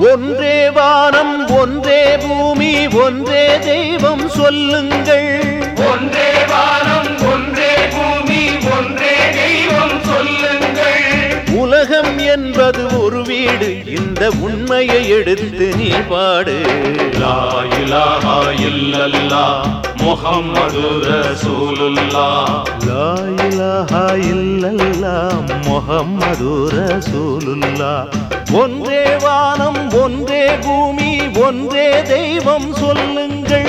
ஒன்றே வானம் ஒன்றே பூமி ஒன்றே தெய்வம் சொல்லுங்கள் ஒன்றே வானம் ஒன்றே பூமி ஒன்றே தெய்வம் சொல்லுங்கள் உலகம் என்பது ஒரு வீடு இந்த உண்மையை எடுத்து நீ பாடு லா இலாஹா இல்லல்லாஹ் முஹம்மது ரசூலுல்லாஹ் லா இலாஹா இல்லல்லாஹ் முஹம்மது ரசூலுல்லாஹ் ஒன்றே வானம் ஒன்றே பூமி ஒன்றே தெய்வம் சொல்லுங்கள்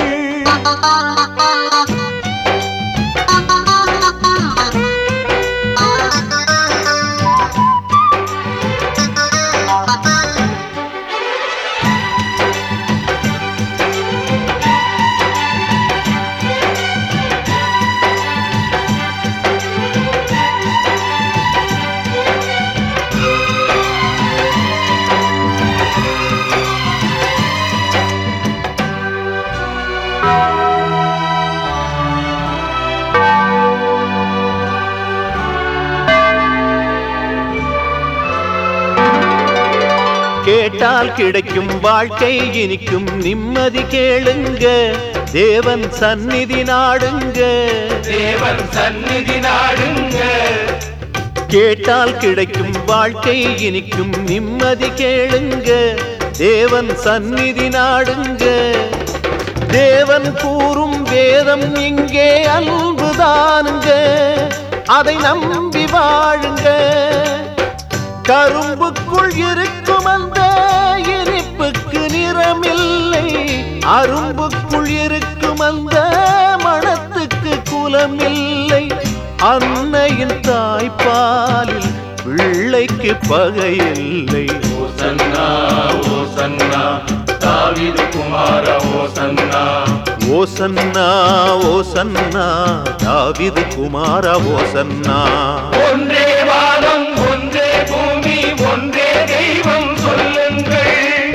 கேட்டால் கிடைக்கும் வாழ்க்கை இனிக்கும் நிம்மதி கேளுங்க தேவன் சந்நிதி நாடுங்க தேவன் சந்நிதி நாடுங்க கேட்டால் கிடைக்கும் வாழ்க்கை இனிக்கும் நிம்மதி கேளுங்க தேவன் சந்நிதி நாடுங்க தேவன் கூறும் வேதம் இங்கே அன்புதானுங்க அதை நம்பி வாழுங்க கரும்புக்குள் இருக்கும் அந்த இனிப்புக்கு நிறமில்லை அரும்புக்குள் இருக்கும் அந்த மனத்துக்கு குலமில்லை அன்னையின் தாய்ப்பாலில் பிள்ளைக்கு பகையில்லை ஓசன்னா ஓசன்னா தாவீது குமார ஓசன்னா ஓசன்னா ஓசன்னா தாவிது குமார ஓசன்னா ஒன்றே வானம் ஒன்றே பூமி ஒன்றே தெய்வம் சொல்லுங்கள்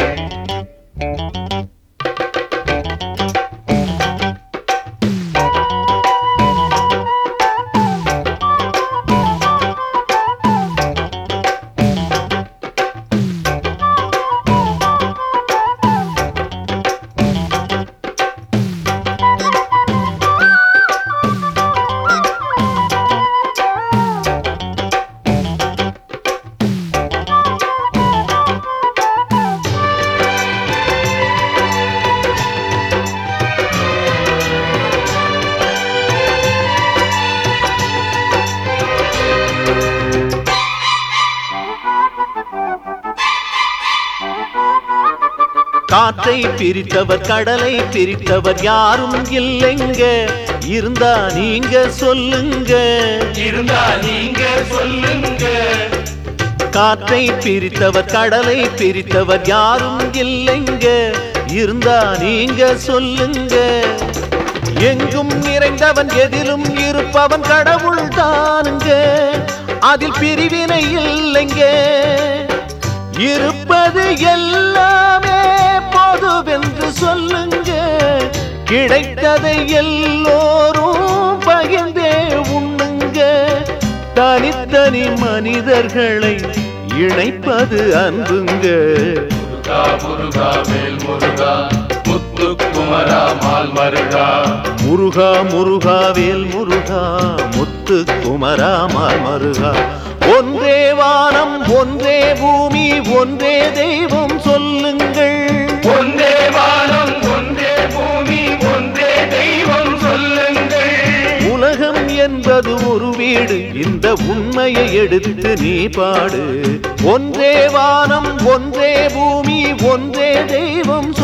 காற்றை பிரித்தவர் கடலை பிரித்தவர் யாரும் இல்லைங்க இருந்தா நீங்க சொல்லுங்க இருந்தா நீங்க சொல்லுங்க காற்றை பிரித்தவர் கடலை பிரித்தவர் யாரும் இல்லைங்க இருந்தா நீங்க சொல்லுங்க எங்கும் நிறைந்தவன் எதிலும் இருப்பவன் கடவுள் தானுங்க அதில் பிரிவினை இல்லைங்க இருப்பது எல்லாமே பொதுவென்று சொல்லுங்க கிடைத்ததை எல்லோரும் பகிர்ந்தே உண்ணுங்க தனித்தனி மனிதர்களை இணைப்பது அன்புங்க முருகா முருகா வேல் முருகா முத்து குமரா மால் மருகா முருகா முருகா வேல் முருகா முத்து குமரா மால் மருகா ஒன்றே வானம் ஒன்றே பூமி ஒன்றே தெய்வம் சொல்லுங்கள் ஒன்றே வானம் ஒன்றே பூமி ஒன்றே தெய்வம் சொல்லுங்கள் உலகம் என்பது ஒரு வீடு இந்த உண்மையை எடுத்து நீ பாடு ஒன்றே வானம் ஒன்றே பூமி ஒன்றே தெய்வம்